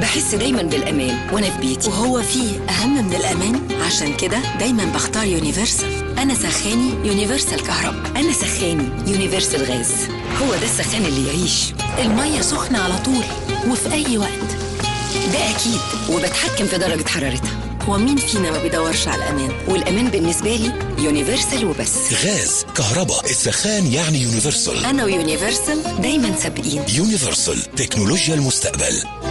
بحس دايما بالامان وانا في بيتي وهو فيه أهم من الأمان عشان كده دايما بختار يونيفرسال أنا سخاني يونيفرسال كهرباء انا سخاني يونيفرسال غاز هو ده السخان اللي يعيش المية سخنة على طول وفي أي وقت ده اكيد وبتحكم في درجه حرارتها هو مين فينا ما بيدورش على الأمان والامان بالنسبه لي يونيفرسال وبس غاز كهرباء السخان يعني يونيفرسال أنا ويونيفرسال دايما سابقين يونيفرسال تكنولوجيا المستقبل